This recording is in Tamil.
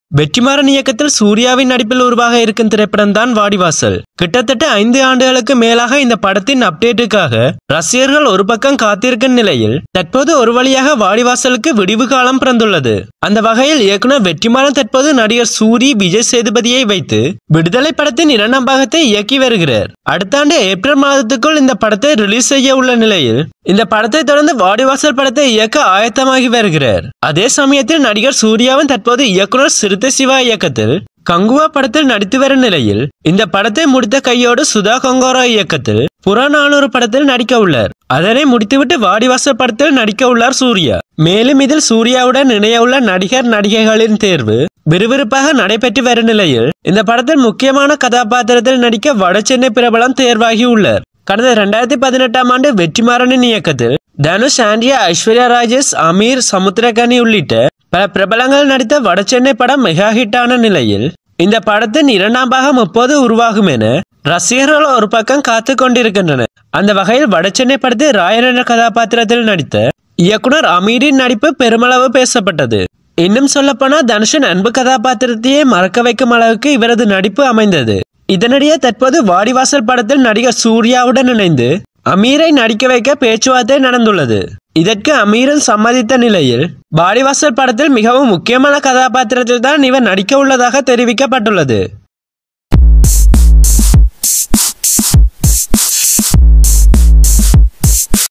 வெற்றிமாறன் இயக்கத்தில் சூர்யாவின் நடிப்பில் உருவாக இருக்கும் திரைப்படம் தான் வாடிவாசல் கிட்டத்தட்ட ஐந்து ஆண்டுகளுக்கு மேலாக இந்த படத்தின் அப்டேட்டுக்காக ரசிகர்கள் ஒரு பக்கம் காத்திருக்கும் நிலையில் தற்போது ஒரு வழியாக வாடிவாசலுக்கு விடிவு காலம் பிறந்துள்ளது அந்த வகையில் இயக்குனர் வெற்றிமாறன் தற்போது நடிகர் சூரி விஜய் சேதுபதியை வைத்து விடுதலை படத்தின் இரண்டாம் பாகத்தை இயக்கி வருகிறார் அடுத்த ஆண்டு ஏப்ரல் மாதத்துக்குள் இந்த படத்தை ரிலீஸ் செய்ய உள்ள நிலையில் இந்த படத்தை தொடர்ந்து வாடிவாசல் படத்தை இயக்க ஆயத்தமாகி வருகிறார் அதே சமயத்தில் நடிகர் சூர்யாவின் தற்போது இயக்குனர் சிறுத்தை சிவா இயக்கத்தில் கங்குவா படத்தில் நடித்து வரும் நிலையில் இந்த படத்தை முடித்த கையோடு சுதா கங்கோரா இயக்கத்தில் புறநானூறு படத்தில் நடிக்க உள்ளார் அதனை முடித்துவிட்டு வாடிவாசல் படத்தில் நடிக்க உள்ளார் சூர்யா மேலும் இதில் சூர்யாவுடன் இணைய உள்ள நடிகர் நடிகைகளின் தேர்வு விறுவிறுப்பாக நடைபெற்று வரும் நிலையில் இந்த படத்தில் முக்கியமான கதாபாத்திரத்தில் நடிக்க வடசென்னை பிரபலம் தேர்வாகி உள்ளார் கடந்த ரெண்டாயிரத்தி பதினெட்டாம் ஆண்டு வெற்றிமாறனின் இயக்கத்தில் தனுஷ் ஆண்ட்ரியா ஐஸ்வர்யா ராஜேஷ் அமீர் சமுத்திரகனி உள்ளிட்ட பல பிரபலங்கள் நடித்த வடசென்னை படம் மெகா ஹிட்டான நிலையில் இந்த படத்தின் இரண்டாம் பாகம் எப்போது உருவாகும் என ரசிகர்கள் ஒரு பக்கம் காத்து கொண்டிருக்கின்றனர் அந்த வகையில் வடசென்னை படத்தில் ராயன் என்ற கதாபாத்திரத்தில் நடித்த இயக்குனர் அமீரின் நடிப்பு பெருமளவு பேசப்பட்டது இன்னும் சொல்லப்போனா தனுஷின் அன்பு கதாபாத்திரத்தையே மறக்க வைக்கும் அளவுக்கு இவரது நடிப்பு அமைந்தது இதனிடையே தற்போது வாடிவாசல் படத்தில் நடிகர் சூர்யாவுடன் இணைந்து அமீரை நடிக்க வைக்க பேச்சுவார்த்தை நடந்துள்ளது இதற்கு அமீரன் சம்மதித்த நிலையில் வாடிவாசல் படத்தில் மிகவும் முக்கியமான கதாபாத்திரத்தில் தான் இவர் நடிக்க உள்ளதாக தெரிவிக்கப்பட்டுள்ளது